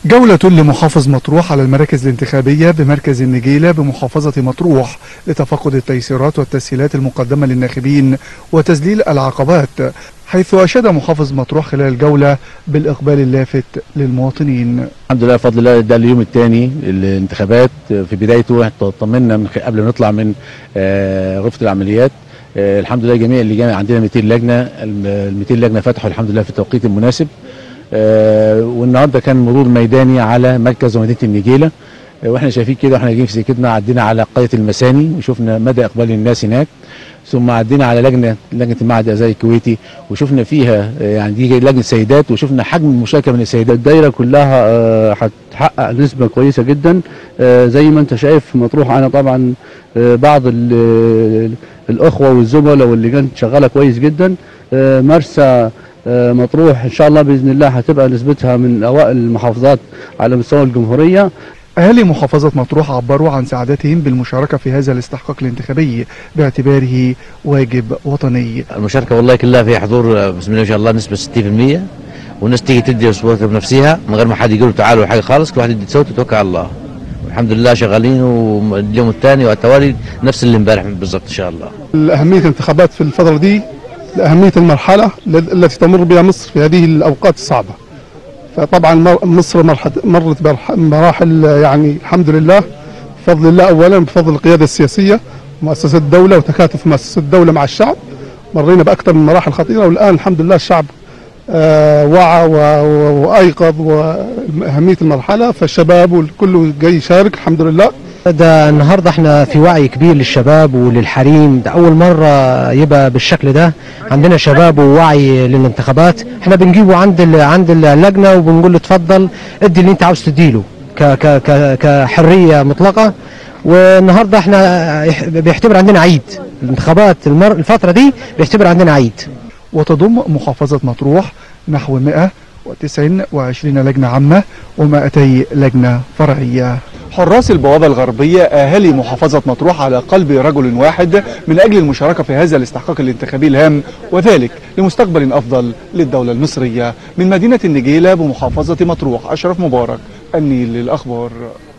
جولة لمحافظ مطروح على المراكز الانتخابية بمركز النجيلة بمحافظة مطروح لتفقد التيسيرات والتسهيلات المقدمة للناخبين وتذليل العقبات حيث أشاد محافظ مطروح خلال الجولة بالإقبال اللافت للمواطنين الحمد لله بفضل الله ده اليوم الثاني الانتخابات في بدايته احنا طمنا من قبل ما نطلع من آه، غرفه العمليات آه، الحمد لله جميع اللجان عندنا 200 لجنه ال 200 لجنه فتحوا الحمد لله في التوقيت المناسب آه، والنهارده كان مرور ميداني على مركز ومدينه النجيله آه، واحنا شايفين كده واحنا جايين في سكتنا عدينا على قريه المساني وشفنا مدى اقبال الناس هناك ثم عدينا على لجنه لجنه المعهد الازهري الكويتي وشفنا فيها آه، يعني دي لجنه سيدات وشفنا حجم المشاركه من السيدات الدايره كلها آه، هتحقق نسبه كويسه جدا آه، زي ما انت شايف مطروح انا طبعا آه، بعض ال- الاخوه والزملاء واللجان شغاله كويس جدا آه، مرسى آه، مطروح ان شاء الله باذن الله هتبقى نسبتها من اوائل المحافظات على مستوى الجمهوريه أهالي محافظة مطروح عبروا عن سعادتهم بالمشاركة في هذا الاستحقاق الانتخابي باعتباره واجب وطني المشاركة والله كلها فيها حضور آه، بسم الله ما شاء الله نسبة 60% والناس تيجي تدي اصواتها بنفسها من غير ما حد يقول تعالوا ولا حاجة خالص كل واحد يدي صوته ويتوكل على الله والحمد لله شغالين واليوم الثاني والتوالي نفس اللي امبارح بالضبط ان شاء الله أهمية الانتخابات في الفترة دي لأهمية المرحلة التي تمر بها مصر في هذه الأوقات الصعبة فطبعا مر- مصر مرحت- مرت برح- مراحل يعني الحمد لله بفضل الله أولا بفضل القيادة السياسية مؤسسات الدولة وتكاتف مؤسسات الدولة مع الشعب مرينا بأكثر من مراحل خطيرة والآن الحمد لله الشعب آه، وعى و- و- وأيقظ وأهمية المرحلة فالشباب والكل جاي يشارك الحمد لله ده النهارده احنا في وعي كبير للشباب وللحريم ده اول مره يبقى بالشكل ده عندنا شباب ووعي للانتخابات احنا بنجيبه عند ال- عند اللجنه وبنقول له اتفضل ادي اللي انت عاوز تديله ك ك ك كحريه مطلقه والنهارده احنا يح- بيعتبر عندنا عيد الانتخابات المر الفتره دي بيعتبر عندنا عيد وتضم محافظة مطروح نحو 129 لجنة عامة و200 لجنة فرعية حراس البوابة الغربية أهالي محافظة مطروح على قلب رجل واحد من أجل المشاركة في هذا الاستحقاق الانتخابي الهام وذلك لمستقبل أفضل للدولة المصرية من مدينة النجيلة بمحافظة مطروح أشرف مبارك النيل للأخبار